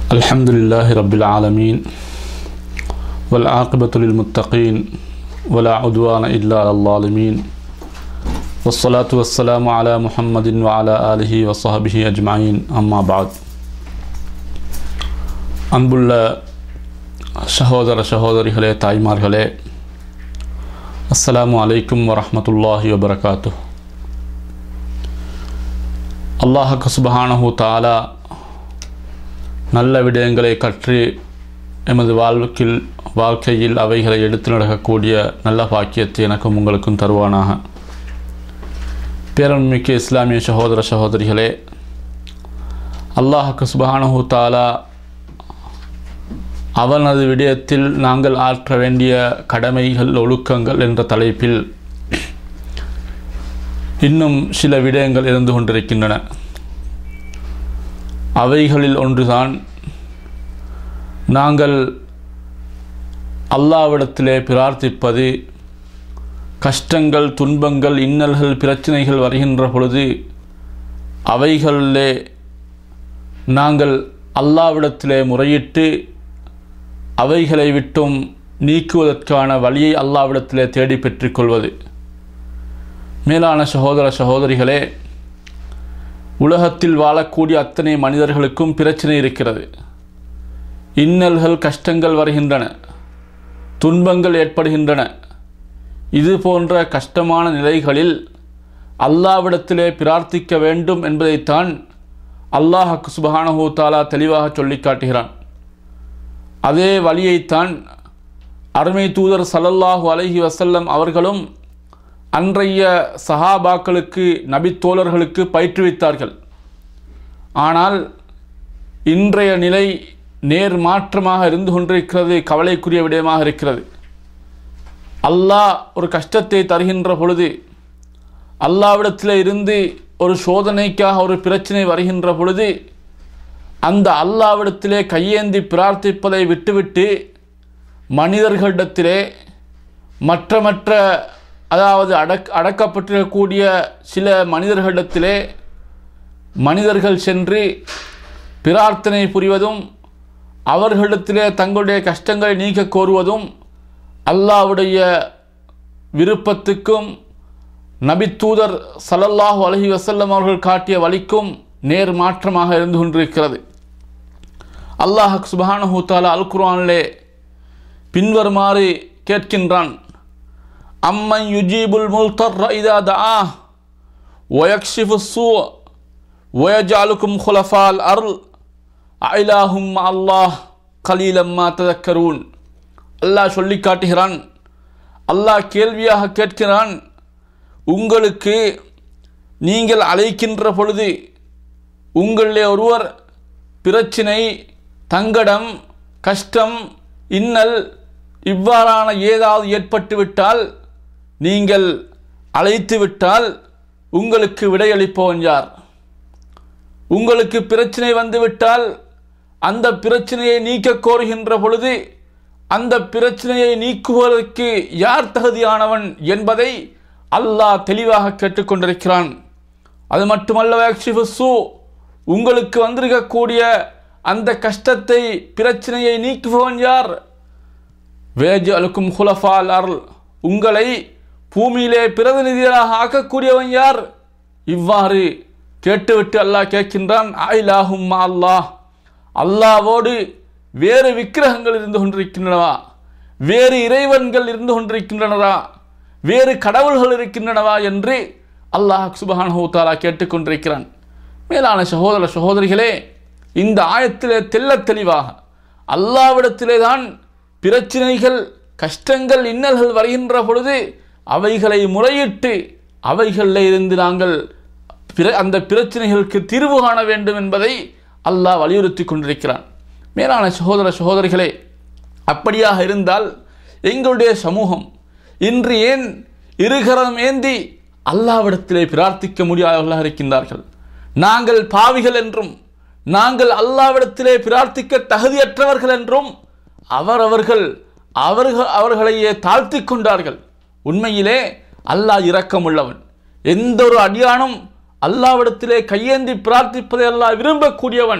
الحمد لله رب العالمين والعاقبة للمتقين ولا عدوان إلا على الظالمين والصلاة والسلام على محمد وعلى آله وصحبه أجمعين أما بعد அன்புள்ள சகோதர சகோதரிகளே தாய்மார்களே அஸ்ஸலாமு அலைக்கும் வரஹ்மத்துல்லாஹி வபரகாத்து அல்லாஹக்கு சுபஹானஹு தாலா நல்ல விடயங்களை கற்று எமது வாழ்க்கையில் வாழ்க்கையில் அவைகளை எடுத்து நடக்கக்கூடிய நல்ல பாக்கியத்தை எனக்கும் உங்களுக்கும் தருவானாக பேரன்மிக்க இஸ்லாமிய சகோதர சகோதரிகளே அல்லாஹுக்கு சுபஹானஹு தாலா அவனது விடயத்தில் நாங்கள் ஆற்ற வேண்டிய கடமைகள் ஒழுக்கங்கள் என்ற தலைப்பில் இன்னும் சில விடயங்கள் இருந்து கொண்டிருக்கின்றன அவைகளில் ஒன்றுதான் நாங்கள் அல்லாவிடத்திலே பிரார்த்திப்பது கஷ்டங்கள் துன்பங்கள் இன்னல்கள் பிரச்சனைகள் வருகின்ற பொழுது அவைகளிலே நாங்கள் அல்லாவிடத்திலே முறையிட்டு அவைகளை விட்டும் நீக்குவதற்கான வழியை அல்லாவிடத்திலே தேடி பெற்றுக்கொள்வது மேலான சகோதர சகோதரிகளே உலகத்தில் வாழக்கூடிய அத்தனை மனிதர்களுக்கும் பிரச்சனை இருக்கிறது இன்னல்கள் கஷ்டங்கள் வருகின்றன துன்பங்கள் ஏற்படுகின்றன இது போன்ற கஷ்டமான நிலைகளில் அல்லாவிடத்திலே பிரார்த்திக்க வேண்டும் என்பதைத்தான் அல்லாஹக்கு சுபஹானஹூ தாலா தெளிவாக சொல்லி காட்டுகிறான் அதே வழியைத்தான் அருமை தூதர் சல்லல்லாஹு அலஹி வசல்லம் அவர்களும் அன்றைய சஹாபாக்களுக்கு நபித்தோழர்களுக்கு பயிற்றுவித்தார்கள் ஆனால் இன்றைய நிலை நேர் மாற்றமாக இருந்து கொண்டிருக்கிறது கவலைக்குரிய விடயமாக இருக்கிறது அல்லாஹ் ஒரு கஷ்டத்தை தருகின்ற பொழுது அல்லாவிடத்தில் இருந்து ஒரு சோதனைக்காக ஒரு பிரச்சனை வருகின்ற பொழுது அந்த அல்லாவிடத்திலே கையேந்தி பிரார்த்திப்பதை விட்டுவிட்டு மனிதர்களிடத்திலே மற்ற மற்ற அதாவது அடக் அடக்கப்பட்டிருக்கக்கூடிய சில மனிதர்களிடத்திலே மனிதர்கள் சென்று பிரார்த்தனை புரிவதும் அவர்களிடத்திலே தங்களுடைய கஷ்டங்களை நீக்க கோருவதும் அல்லாவுடைய விருப்பத்துக்கும் நபித்தூதர் சல்லல்லாஹு அலஹி வசல்லம் அவர்கள் காட்டிய வழிக்கும் நேர் மாற்றமாக இருந்து கொண்டிருக்கிறது அல்லாஹ் சுபஹானஹூ தாலா அல் குர்ஆனிலே பின்வருமாறு கேட்கின்றான் அம்மன் யுஜீபுல் முல்தர் இதா தஆ வயக்ஷிஃபு சூ வயஜாலுக்கும் ஹுலஃபால் அருள் ஐலாஹும் அல்லாஹ் கலீலம்மா ததக்கரூன் அல்லாஹ் சொல்லி காட்டுகிறான் அல்லாஹ் கேள்வியாக கேட்கிறான் உங்களுக்கு நீங்கள் அழைக்கின்ற பொழுது உங்களிலே ஒருவர் பிரச்சினை தங்கடம் கஷ்டம் இன்னல் இவ்வாறான ஏதாவது ஏற்பட்டுவிட்டால் நீங்கள் அழைத்து விட்டால் உங்களுக்கு விடையளிப்பவன் யார் உங்களுக்கு பிரச்சனை வந்துவிட்டால் அந்த பிரச்சனையை நீக்க கோருகின்ற பொழுது அந்த பிரச்சனையை நீக்குவதற்கு யார் தகுதியானவன் என்பதை அல்லாஹ் தெளிவாக கேட்டுக்கொண்டிருக்கிறான் அது மட்டுமல்ல சு உங்களுக்கு வந்திருக்கக்கூடிய அந்த கஷ்டத்தை பிரச்சனையை நீக்குபவன் யார் வேஜ் அலுக்கும் ஹுலஃபால் அருள் உங்களை பூமியிலே பிரதிநிதிகளாக ஆக்கக்கூடியவன் யார் இவ்வாறு கேட்டுவிட்டு அல்லாஹ் கேட்கின்றான் ஆயிலாகும் அல்லாஹ் அல்லாவோடு வேறு விக்கிரகங்கள் இருந்து கொண்டிருக்கின்றனவா வேறு இறைவன்கள் இருந்து கொண்டிருக்கின்றனவா வேறு கடவுள்கள் இருக்கின்றனவா என்று அல்லாஹ் சுபஹான் ஹூத்தாலா கேட்டுக்கொண்டிருக்கிறான் மேலான சகோதர சகோதரிகளே இந்த ஆயத்திலே தெல்ல தெளிவாக அல்லாவிடத்திலே தான் பிரச்சினைகள் கஷ்டங்கள் இன்னல்கள் வருகின்ற பொழுது அவைகளை முறையிட்டு அவைகளில் இருந்து நாங்கள் பிற அந்த பிரச்சனைகளுக்கு தீர்வு காண வேண்டும் என்பதை அல்லாஹ் வலியுறுத்தி கொண்டிருக்கிறான் மேலான சகோதர சகோதரிகளே அப்படியாக இருந்தால் எங்களுடைய சமூகம் இன்று ஏன் இருகரம் ஏந்தி அல்லாவிடத்திலே பிரார்த்திக்க முடியாதவர்களாக இருக்கின்றார்கள் நாங்கள் பாவிகள் என்றும் நாங்கள் அல்லாவிடத்திலே பிரார்த்திக்க தகுதியற்றவர்கள் என்றும் அவரவர்கள் அவர்கள் அவர்களையே தாழ்த்தி கொண்டார்கள் உண்மையிலே அல்லாஹ் இரக்கமுள்ளவன் எந்த ஒரு அடியானும் அல்லாவிடத்திலே கையேந்தி பிரார்த்திப்பதை அல்லாஹ் விரும்பக்கூடியவன்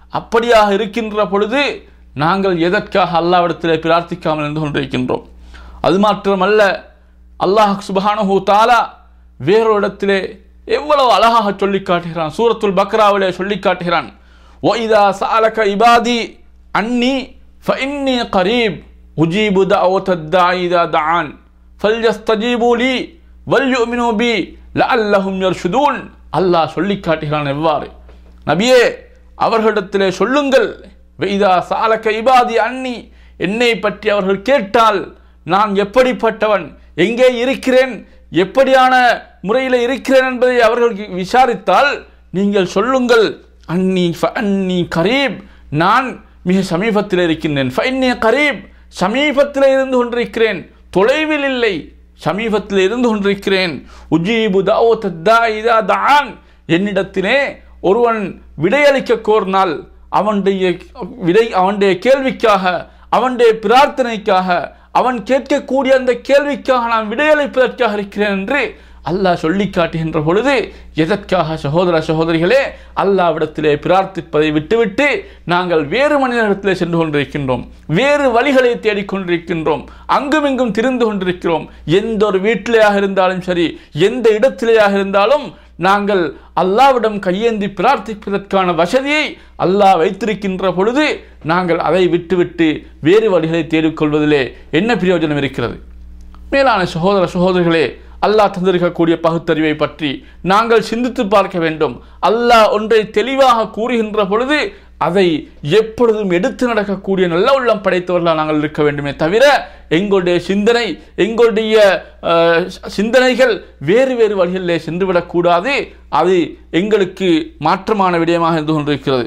அப்படியாக இருக்கின்ற பொழுது நாங்கள் எதற்காக அல்லாவிடத்திலே பிரார்த்திக்காமல் இருந்து கொண்டிருக்கின்றோம் அது மாத்திரமல்ல அல்லாஹ் சுபஹானஹு தாலா வேறொரு இடத்திலே எவ்வளவு அழகாக சொல்லி காட்டுகிறான் சூரத்துல் பக்ராவிலே சொல்லி காட்டுகிறான் ஒய்தா சாலக இபாதி அன்னி ஃபஇன்னி கரீப் உஜீபு தஅவத தாஇ இதா தஆன் ஃபல்யஸ்தஜீபு லி வல்யுமினு பி லஅல்லஹும் யர்ஷுதூன் அல்லாஹ் சொல்லி காட்டுகிறான் எவ்வாறு நபியே அவர்களிடத்திலே சொல்லுங்கள் வெய்தா சாலக இபாதி அன்னி என்னை பற்றி அவர்கள் கேட்டால் நான் எப்படிப்பட்டவன் எங்கே இருக்கிறேன் எப்படியான முறையில் இருக்கிறேன் என்பதை அவர்கள் விசாரித்தால் நீங்கள் சொல்லுங்கள் அன்னி ஃப அன்னி கரீப் நான் மிக சமீபத்தில் இருக்கின்றேன் ஃபைன்னே கரீப் சமீபத்தில் இருந்து கொண்டிருக்கிறேன் தொலைவில் இல்லை சமீபத்தில் இருந்து கொண்டிருக்கிறேன் உஜீபு தாவோ தத்தா இதா தான் என்னிடத்திலே ஒருவன் விடையளிக்க கோரினால் அவனுடைய விடை அவனுடைய கேள்விக்காக அவனுடைய பிரார்த்தனைக்காக அவன் கேட்கக்கூடிய அந்த கேள்விக்காக நான் விடையளிப்பதற்காக இருக்கிறேன் என்று அல்லாஹ் சொல்லி காட்டுகின்ற பொழுது எதற்காக சகோதர சகோதரிகளே அல்லாவிடத்திலே பிரார்த்திப்பதை விட்டுவிட்டு நாங்கள் வேறு மனிதர்களிடத்திலே சென்று கொண்டிருக்கின்றோம் வேறு வழிகளை தேடிக்கொண்டிருக்கின்றோம் அங்குமிங்கும் திரிந்து கொண்டிருக்கிறோம் எந்த ஒரு வீட்டிலேயாக இருந்தாலும் சரி எந்த இடத்திலேயாக இருந்தாலும் நாங்கள் அல்லாவிடம் கையேந்தி பிரார்த்திப்பதற்கான வசதியை அல்லாஹ் வைத்திருக்கின்ற பொழுது நாங்கள் அதை விட்டுவிட்டு வேறு வழிகளை தேடிக்கொள்வதிலே என்ன பிரயோஜனம் இருக்கிறது மேலான சகோதர சகோதரிகளே அல்லாஹ் தந்திருக்கக்கூடிய பகுத்தறிவை பற்றி நாங்கள் சிந்தித்து பார்க்க வேண்டும் அல்லாஹ் ஒன்றை தெளிவாக கூறுகின்ற பொழுது அதை எப்பொழுதும் எடுத்து நடக்கக்கூடிய நல்ல உள்ளம் படைத்தவர்களாக நாங்கள் இருக்க வேண்டுமே தவிர எங்களுடைய சிந்தனை எங்களுடைய அஹ், சிந்தனைகள் வேறு வேறு வழிகளிலே சென்றுவிடக்கூடாது அது எங்களுக்கு மாற்றமான விடயமாக இருந்து கொண்டிருக்கிறது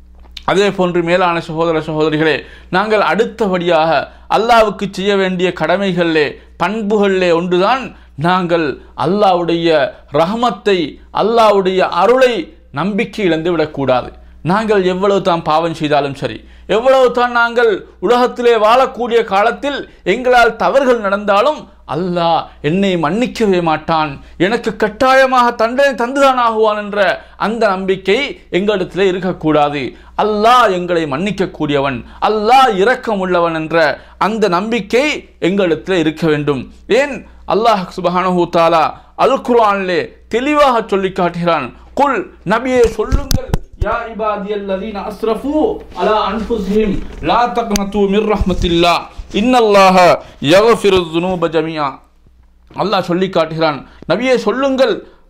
அதே போன்று மேலான சகோதர சகோதரிகளே நாங்கள் அடுத்தபடியாக அல்லாவுக்கு செய்ய வேண்டிய கடமைகளிலே பண்புகளிலே ஒன்றுதான் நாங்கள் அல்லாவுடைய ரஹமத்தை அல்லாவுடைய அருளை நம்பிக்கை இழந்து விடக்கூடாது நாங்கள் எவ்வளவு தான் பாவம் செய்தாலும் சரி எவ்வளவு தான் நாங்கள் உலகத்திலே வாழக்கூடிய காலத்தில் எங்களால் தவறுகள் நடந்தாலும் அல்லாஹ் என்னை மன்னிக்கவே மாட்டான் எனக்கு கட்டாயமாக தண்டனை தந்துதான் ஆகுவான் என்ற அந்த நம்பிக்கை எங்களிடத்தில் இருக்கக்கூடாது அல்லாஹ் எங்களை மன்னிக்கக்கூடியவன் அல்லாஹ் இரக்கம் உள்ளவன் என்ற அந்த நம்பிக்கை எங்களிடத்தில் இருக்க வேண்டும் ஏன் அல்லாஹ் சுபஹானஹு தாலா அல் குர்ஆனிலே தெளிவாக சொல்லி காட்டுகிறான் குல் நபியே சொல்லுங்கள் யா இபாதியல்லதீன அஸ்ரஃபு அலா அன்ஃபுஸிஹிம் லா தக்னது மிர் ரஹ்மத்தில்லாஹ் இன்னல்லாஹ யக்ஃபிரு ذுனூப ஜமீஆ அல்லாஹ் சொல்லி காட்டுகிறான் நபியே சொல்லுங்கள்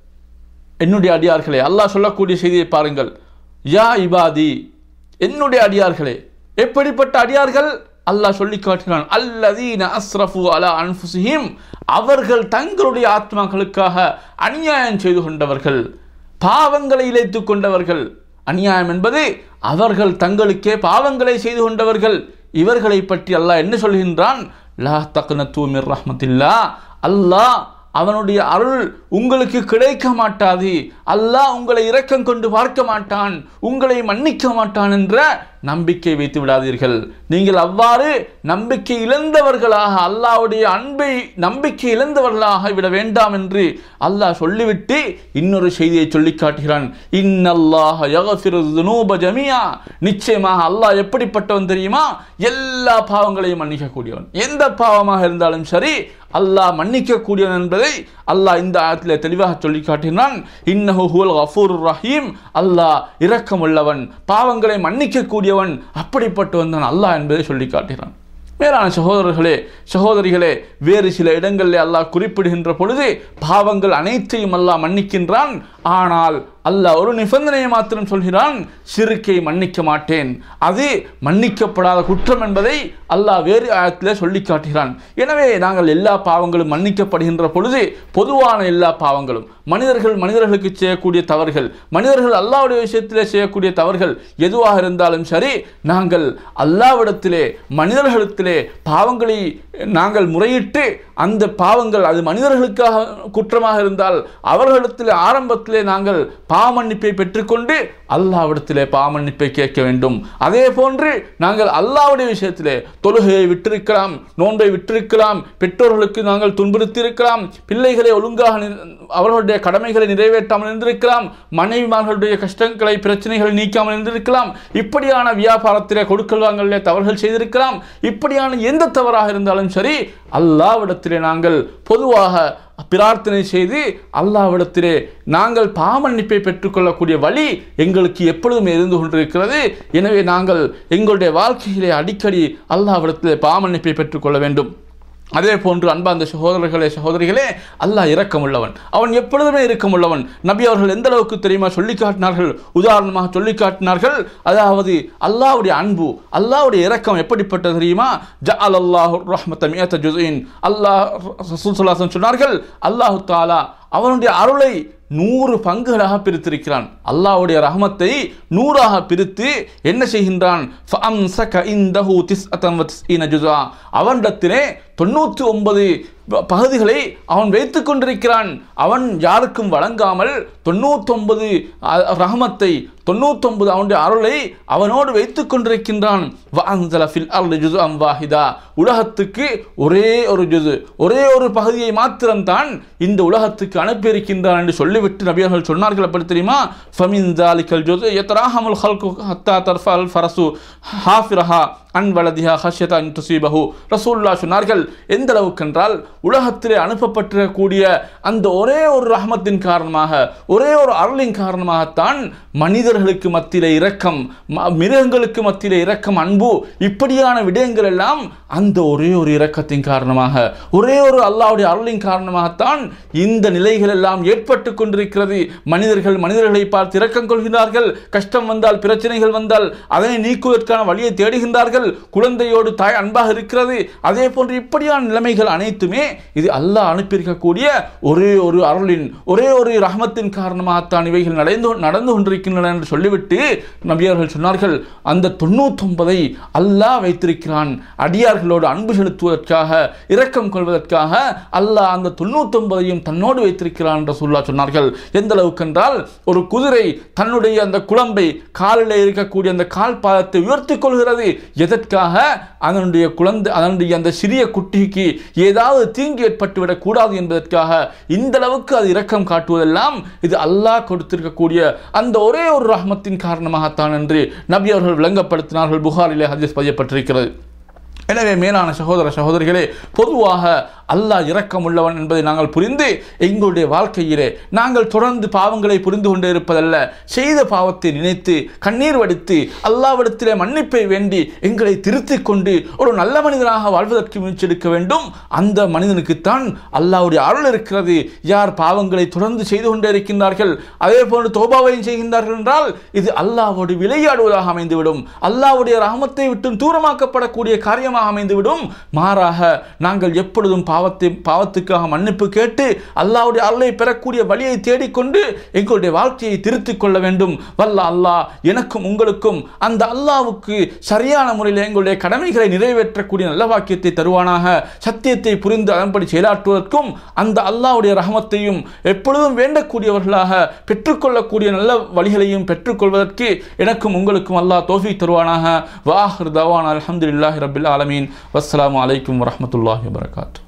என்னுடைய அடியார்களே அல்லாஹ் சொல்லக்கூடிய செய்தியை பாருங்கள் யா இபாதி என்னுடைய அடியார்களே எப்படிப்பட்ட அடியார்கள் அல்லாஹ் சொல்லி காட்டுகிறான் அல்லதீன அஸ்ரஃபு அலா அன்ஃபுஸிஹிம் அவர்கள் தங்களுடைய ஆத்மாக்களுக்காக அநியாயம் செய்து கொண்டவர்கள் பாவங்களை இழைத்துக் கொண்டவர்கள் அநியாயம் என்பது அவர்கள் தங்களுக்கே பாவங்களை செய்து கொண்டவர்கள் இவர்களை பற்றி அல்லாஹ் என்ன சொல்கின்றான் லா தக்னத்து மிர் ரஹ்மத்தில்லா அல்லாஹ் அவனுடைய அருள் உங்களுக்கு கிடைக்க மாட்டாது அல்லாஹ் உங்களை இரக்கம் கொண்டு பார்க்க மாட்டான் உங்களை மன்னிக்க மாட்டான் என்ற நம்பிக்கை வைத்து விடாதீர்கள் நீங்கள் அவ்வாறு நம்பிக்கை இழந்தவர்களாக அல்லாஹ்வுடைய அன்பை நம்பிக்கை இழந்தவர்களாக விட வேண்டாம் என்று அல்லாஹ் சொல்லிவிட்டு இன்னொரு செய்தியை சொல்லி காட்டுகிறான் இன்னல்லாஹ யக்ஃபிரு ذுனூப ஜமீஆ நிச்சயமாக அல்லாஹ் எப்படிப்பட்டவன் தெரியுமா எல்லா பாவங்களையும் மன்னிக்கக்கூடியவன் எந்த பாவமாக இருந்தாலும் சரி அல்லாஹ் மன்னிக்கக்கூடியவன் என்பதை அல்லாஹ் இந்த ஆயத்தில் தெளிவாக சொல்லி காட்டினான் இன்னஹு ஹுவல் கஃபூர் ரஹீம் அல்லாஹ் இரக்கமுள்ளவன் பாவங்களை மன்னிக்கக்கூடியவன் அப்படிப்பட்டவன் தான் அல்லாஹ் என்பதை சொல்லி காட்டுகிறான் மேலான சகோதரர்களே சகோதரிகளே வேறு சில இடங்களில் அல்லாஹ் குறிப்பிடுகின்ற பொழுது பாவங்கள் அனைத்தையும் அல்லாஹ் மன்னிக்கின்றான் ஆனால் அல்லாஹ் ஒரு நிபந்தனையை மாத்திரம் சொல்கிறான் சிறுக்கை மன்னிக்க மாட்டேன் அது மன்னிக்கப்படாத குற்றம் என்பதை அல்லாஹ் வேறு ஆயத்திலே சொல்லி காட்டுகிறான் எனவே நாங்கள் எல்லா பாவங்களும் மன்னிக்கப்படுகின்ற பொழுது பொதுவான எல்லா பாவங்களும் மனிதர்கள் மனிதர்களுக்கு செய்யக்கூடிய தவறுகள் மனிதர்கள் அல்லாஹ்வுடைய விஷயத்திலே செய்யக்கூடிய தவறுகள் எதுவாக இருந்தாலும் சரி நாங்கள் அல்லாவிடத்திலே மனிதர்களிடத்திலே பாவங்களை நாங்கள் முறையிட்டு அந்த பாவங்கள் அது மனிதர்களுக்காக குற்றமாக இருந்தால் அவர்களிடத்திலே ஆரம்பத்திலே நாங்கள் பாவமன்னிப்பை பெற்றுக்கொண்டு அல்லாவிடத்திலே பாவமன்னிப்பை கேட்க வேண்டும் அதே போன்று நாங்கள் அல்லாவுடைய விஷயத்திலே தொழுகையை விட்டிருக்கலாம் நோன்பை விட்டிருக்கலாம் பெற்றோர்களுக்கு நாங்கள் துன்புறுத்தி இருக்கலாம் பிள்ளைகளை ஒழுங்காக நி- அவர்களுடைய கடமைகளை நிறைவேற்றாமல் இருந்திருக்கலாம் மனைவிமார்களுடைய கஷ்டங்களை பிரச்சனைகளை நீக்காமல் இருந்திருக்கலாம் இப்படியான வியாபாரத்திலே கொடுக்கல் வாங்கலே தவறுகள் செய்திருக்கலாம் இப்படியான எந்த தவறாக இருந்தாலும் சரி அல்லாவிடத்திலே நாங்கள் பொதுவாக பிரார்த்தனை செய்து அல்லாவிடத்திலே நாங்கள் பாமன்னிப்பை பெற்றுக்கொள்ளக்கூடிய வழி எங்களுக்கு எப்பொழுதுமே இருந்து கொண்டிருக்கிறது எனவே நாங்கள் எங்களுடைய வாழ்க்கையிலே அடிக்கடி அல்லாவிடத்திலே பாமன்னிப்பை பெற்றுக்கொள்ள வேண்டும் அதே போன்று அன்பார்ந்த சகோதரர்களே சகோதரிகளே அல்லாஹ் இரக்கமுள்ளவன் அவன் எப்பொழுதுமே இரக்கமுள்ளவன் நபி அவர்கள் எந்த அளவுக்கு தெரியுமா சொல்லி காட்டினார்கள் உதாரணமாக சொல்லி காட்டினார்கள் அதாவது அல்லாஹ்வுடைய அன்பு அல்லாஹ்வுடைய இரக்கம் எப்படிப்பட்டது தெரியுமா ஜஅல் அல்லாஹு ரஹ்மத்த மியத்த ஜுஸின் அல்லாஹ் ரசூல் ஸல்லல்லாஹு அலைஹி சொன்னார்கள் அல்லாஹு தாலா அவனுடைய அருளை நூறு பங்குகளாக பிரித்திருக்கிறான் அல்லாஹ்வுடைய ரஹமத்தை நூறாக பிரித்து என்ன செய்கின்றான் فَأَمْسَكَ إِنْدَهُ تِسْعَةً وَتِسْعِينَ جُزْءًا அவனிடத்திலே தொண்ணூற்றி ஒன்பது பகுதிகளை அவன் வைத்துக் கொண்டிருக்கிறான் அவன் யாருக்கும் வழங்காமல் தொண்ணூத்தொன்பது அ- ரஹமத்தை தொண்ணூத்தொன்பது அவனுடைய அருளை அவனோடு வைத்துக் கொண்டிருக்கின்றான் وَأَنزَلَ فِي الْأَرْضِ جُزْءًا وَاحِدًا உலகத்துக்கு ஒரே ஒரு ஜுது ஒரே ஒரு பகுதியை மாத்திரம்தான் இந்த உலகத்துக்கு அனுப்பியிருக்கின்றான் என்று சொல்லிவிட்டு நபியர்கள் சொன்னார்கள் அப்படி தெரியுமா ஃபமின் ஜாலிக்கல் ஜுது யத்ராஹமுல் ஹல்கு ஹத்தா தர்ஃபல் ஃபரசு ஹாஃபிரஹா அன் வலதிஹா ஹஷ்யதா அன் துசீபஹு ரசூல்லா சொன்னார்கள் எந்த அளவுக்கு என்றால் உலகத்திலே அனுப்பப்பட்டிருக்கக்கூடிய அந்த ஒரே ஒரு ரஹமத்தின் காரணமாக ஒரே ஒரு அருளின் காரணமாகத்தான் மனிதர்களுக்கு மத்தியிலே இரக்கம் ம- மிருகங்களுக்கு மத்தியிலே இரக்கம் அன்பு இப்படியான விடயங்கள் எல்லாம் அந்த ஒரே ஒரு இரக்கத்தின் காரணமாக ஒரே ஒரு அல்லாஹ்வுடைய அருளின் காரணமாகத்தான் இந்த நிலைகள் எல்லாம் ஏற்பட்டு கொண்டிருக்கிறது மனிதர்கள் மனிதர்களை பார்த்து இரக்கம் கொள்கிறார்கள் கஷ்டம் வந்தால் பிரச்சனைகள் வந்தால் அதனை நீக்குவதற்கான வழியை தேடுகின்றார்கள் குழந்தையோடு தாய் அன்பாக இருக்கிறது அதே போன்று இப்படியான நிலைமைகள் அனைத்துமே இது அல்லாஹ் அனுப்பியிருக்கக்கூடிய ஒரே ஒரு அருளின் ஒரே ஒரு ரஹமத்தின் காரணமாகத்தான் இவைகள் நடந்து நடந்து கொண்டிருக்கின்றன என்று சொல்லிவிட்டு நபியர்கள் சொன்னார்கள் அந்த தொண்ணூத்தொன்பதை அல்லாஹ் வைத்திருக்கிறான் அடியார்களோடு அன்பு செலுத்துவதற்காக இரக்கம் கொள்வதற்காக அல்லாஹ் அந்த தொண்ணூத்தொன்பதையும் தன்னோடு வைத்திருக்கிறான் என்று சொல்லா சொன்னார்கள் எந்த அளவுக்கு என்றால் ஒரு குதிரை தன்னுடைய அந்த குழம்பை காலில் இருக்கக்கூடிய அந்த கால் பாதத்தை உயர்த்திக் கொள்கிறது எதற்காக அதனுடைய குழந்தை அதனுடைய அந்த சிறிய குட்டிக்கு ஏதாவது தீங்கு ஏற்பட்டுவிடக் கூடாது என்பதற்காக இந்த அளவுக்கு அது இரக்கம் காட்டுவதெல்லாம் இது அல்லாஹ் கொடுத்திருக்கக்கூடிய அந்த ஒரே ஒரு ரஹ்மத்தின் காரணமாகத்தான் என்று நபி அவர்கள் விளங்கப்படுத்தினார்கள் புகாரிலே ஹதீஸ் பதியப்பட்டிருக்கிறது எனவே மேலான சகோதர சகோதரிகளே பொதுவாக அல்லாஹ் இரக்கமுள்ளவன் என்பதை நாங்கள் புரிந்து எங்களுடைய வாழ்க்கையிலே நாங்கள் தொடர்ந்து பாவங்களை புரிந்து கொண்டே இருப்பதல்ல செய்த பாவத்தை நினைத்து கண்ணீர் வடித்து அல்லாவிடத்திலே மன்னிப்பை வேண்டி எங்களை திருத்திக் கொண்டு ஒரு நல்ல மனிதனாக வாழ்வதற்கு முயற்சி எடுக்க வேண்டும் அந்த மனிதனுக்குத்தான் அல்லாஹ்வுடைய அருள் இருக்கிறது யார் பாவங்களை தொடர்ந்து செய்து கொண்டே இருக்கின்றார்கள் அதே போன்று தோபாவையும் செய்கின்றார்கள் என்றால் இது அல்லாஹ்வோடு விளையாடுவதாக அமைந்துவிடும் அல்லாஹ்வுடைய ரஹமத்தை விட்டு தூரமாக்கப்படக்கூடிய காரியமாக அமைந்துவிடும் மாறாக நாங்கள் எப்பொழுதும் பாவத்தை பாவத்துக்காக மன்னிப்பு கேட்டு அல்லாஹ்வுடைய அருளை பெறக்கூடிய வழியை தேடிக்கொண்டு எங்களுடைய வாழ்க்கையை திருத்திக் கொள்ள வேண்டும் வல்ல அல்லாஹ் எனக்கும் உங்களுக்கும் அந்த அல்லாஹ்வுக்கு சரியான முறையில் எங்களுடைய கடமைகளை நிறைவேற்றக்கூடிய நல்ல வாக்கியத்தை தருவானாக சத்தியத்தை புரிந்து அதன்படி செயலாற்றுவதற்கும் அந்த அல்லாஹ்வுடைய ரஹமத்தையும் எப்பொழுதும் வேண்டக்கூடியவர்களாக பெற்றுக்கொள்ளக்கூடிய நல்ல வழிகளையும் பெற்றுக்கொள்வதற்கு எனக்கும் உங்களுக்கும் அல்லாஹ் தோஃபி தருவானாக வாஹர் தவான் அல்ஹம்துலில்லாஹி ரபில் ஆலமீன் வஸ்ஸலாமு அலைக்கும் வரஹ்மத்துல்லாஹி வபரகாத்துஹு